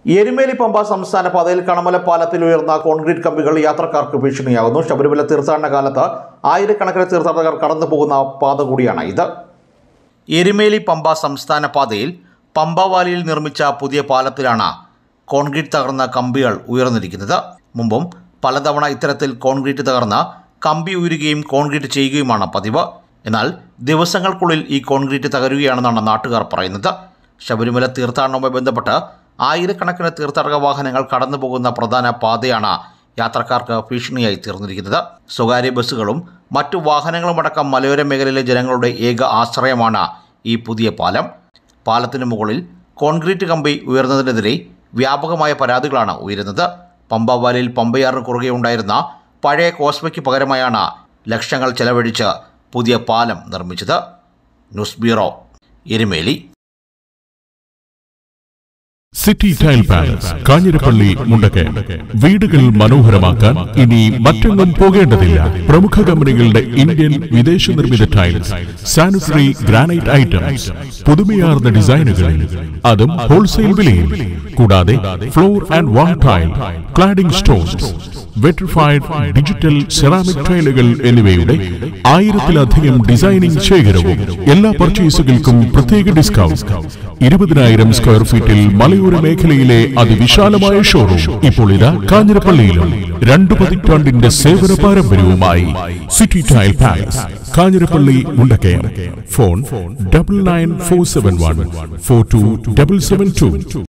എരുമേലി പമ്പ സംസ്ഥാന പാതയിൽ കണമല പാലത്തിൽ ഉയർന്ന കോൺക്രീറ്റ് കമ്പികൾ യാത്രക്കാർക്ക് ഭീഷണിയാകുന്നു ശബരിമല തീർത്ഥാടന കാലത്ത് ആയിരക്കണക്കിന് തീർത്ഥാടകർ കടന്നു പോകുന്ന പാത കൂടിയാണ് ഇത് എരുമേലി പമ്പ സംസ്ഥാന പാതയിൽ പമ്പവാലിയിൽ നിർമ്മിച്ച പുതിയ പാലത്തിലാണ് കോൺക്രീറ്റ് തകർന്ന കമ്പികൾ ഉയർന്നിരിക്കുന്നത് മുമ്പും പലതവണ ഇത്തരത്തിൽ കോൺക്രീറ്റ് തകർന്ന് കമ്പി ഉയരുകയും കോൺക്രീറ്റ് ചെയ്യുകയുമാണ് പതിവ് എന്നാൽ ദിവസങ്ങൾക്കുള്ളിൽ ഈ കോൺക്രീറ്റ് തകരുകയാണെന്നാണ് നാട്ടുകാർ പറയുന്നത് ശബരിമല തീർത്ഥാടനവുമായി ബന്ധപ്പെട്ട് ആയിരക്കണക്കിന് തീർത്ഥാടക വാഹനങ്ങൾ കടന്നു പോകുന്ന പ്രധാന പാതയാണ് യാത്രക്കാർക്ക് ഭീഷണിയായി തീർന്നിരിക്കുന്നത് സ്വകാര്യ ബസ്സുകളും മറ്റു വാഹനങ്ങളുമടക്കം മലയോര മേഖലയിലെ ജനങ്ങളുടെ ഏക ആശ്രയമാണ് ഈ പുതിയ പാലം പാലത്തിന് മുകളിൽ കോൺക്രീറ്റ് കമ്പി ഉയർന്നതിനെതിരെ വ്യാപകമായ പരാതികളാണ് ഉയരുന്നത് പമ്പവാലിയിൽ പമ്പയാറിന് കുറുകെ ഉണ്ടായിരുന്ന പഴയ കോസ്മയ്ക്ക് പകരമായാണ് ലക്ഷങ്ങൾ ചെലവഴിച്ച് പുതിയ പാലം നിർമ്മിച്ചത് news bureau Erumeli city tile palace Kanjirappally Mundakayam വീടുകൾ മനോഹരമാക്കാൻ ഇനി മറ്റെങ്ങും പോകേണ്ടതില്ല പ്രമുഖ കമ്പനികളുടെ ഇന്ത്യൻ വിദേശ നിർമ്മിത ടൈൽസ് സാനിറ്ററി ഗ്രാനൈറ്റ് ഐറ്റംസ് പുതുമയാർന്ന ഡിസൈനുകളിൽ അതും ഹോൾസെയിൽ വിലയിൽ കൂടാതെ floor and wall tile cladding stones vitrified digital ceramic ടൈലുകൾ എന്നിവയുടെ ആയിരത്തിലധികം ഡിസൈനിംഗ് ശേഖരവും എല്ലാ പർച്ചേസുകൾക്കും പ്രത്യേക ഡിസ്കൗണ്ട് ഇരുപതിനായിരം സ്ക്വയർ ഫീറ്റിൽ മലയോര മേഖലയിലെ അതിവിശാലമായ ഷോറൂം ഇപ്പോൾ ഇതാ കാഞ്ഞിരപ്പള്ളിയിലും രണ്ടു പതിറ്റാണ്ടിന്റെ സേവന പാരമ്പര്യവുമായി city tile palace Kanjirappally Mundakayam phone double nine four seven one four two double seven to